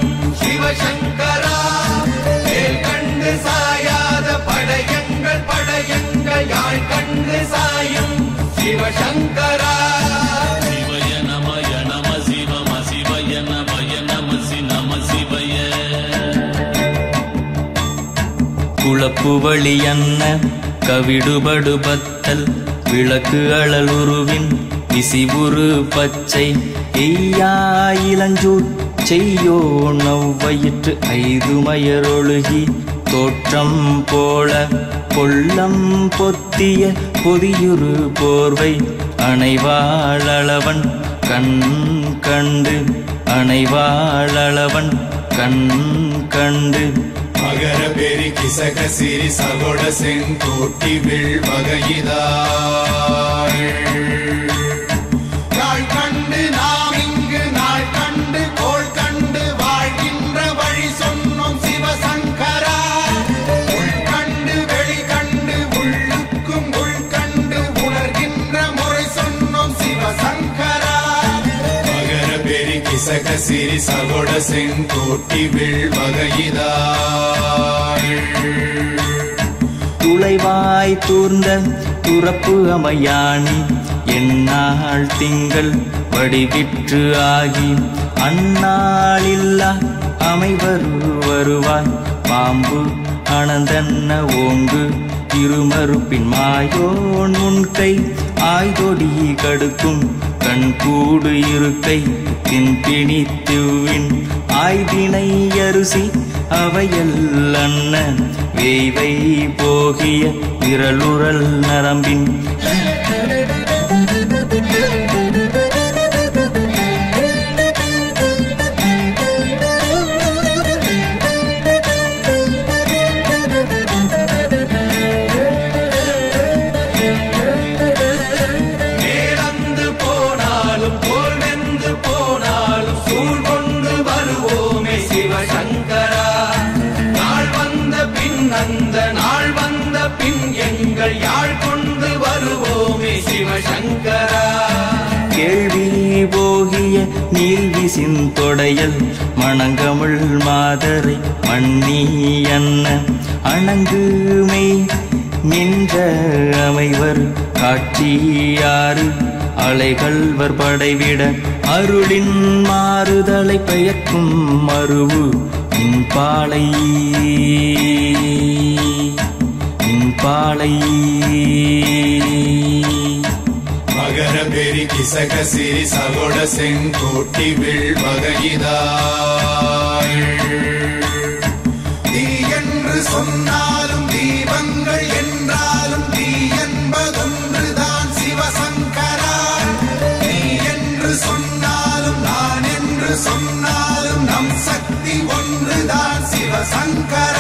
சிவசங்கரா வேல் கண்டு சாயாத படையங்கள் படையங்கள் யாழ் கண்டு சாயும் சிவசங்கரா சிவய நமய நம சிவம சிவய நமய நம சி நம சிவய குழப்புவழி அன்ன கவிடுபடு பத்தல் விளக்கு அழல் உருவின் விசிவுரு பச்சை எய்யா இளஞ்சூர் செய்யோ நவ்வயிற்று ஐதுமயரொழுகி தோற்றம் போல கொள்ளம் பொத்திய பொதியுரு போர்வை அணைவாளவன் கண் கண்டு அணைவாளவன் கண் கண்டு மகர பெரி கிசக சிறி சகோட செங்கோட்டி வில் வகையிதாள் நாள் கண்டு நாம் இங்கு நாள் கண்டு கோள் கண்டு வாழ்கின்ற வழி சொன்னோம் சிவசங்கரா உள் கண்டு வெளி கண்டு உள்ளுக்கும் உள் கண்டு உணர்கின்ற முறை சொன்னோம் சிவசங்கரா மகர பெரி கிசக சிறி சகோட செங்கோட்டி வில் வகையிதாள் துளைவாய் தூர்ந்த துறப்பு அமையாணி எந்நாள் திங்கள் வடிவிற்று ஆகி அந்நாளில்லா அமைவரு வருவாய் பாம்பு அனந்தன்ன ஓங்கு திருமறுப்பின் மாயோன் முன்கை ஆய்தொடி கடுக்கும் கண்கூடு இருக்கை தின்பிணித்துவின் ஆய்தினை அரிசி அவையல் அன்ன வேய்வை போகிய விரலுரல் நரம்பின் மேலந்து போனாலும் போல் வெந்து போனாலும் சூழ் கொண்டு வருவோமே சிவசங்கரா நாள் வந்த பின் அந்த நாள் வந்த பின் எங்கள் யாழ் கொண்டு வருவோமே சிவசங்கரா கேள்வி போகிய நீல்விசின் தொடையல் மணங்கமிழ் மாதரை மண்ணி அன்ன அணங்குமை நின்ற அமைவர் காட்சியாறு அலைகள்வர் படைவிட அருளின் மாறுதலை பெயர்க்கும் மருவு பாலை பாலை மகர பெரி கிசக சிறி சகோட செங்கோட்டி வில் வகையிதாள் தீ என்று சொன்னாலும் தீபங்கள் என்றாலும் தீ என்பதொன்றுதான் சிவசங்கரா நீ என்று சொன்னாலும் நான் என்று சொன்னாலும் நம் சக்தி ஒன்றுதான் சிவசங்கரா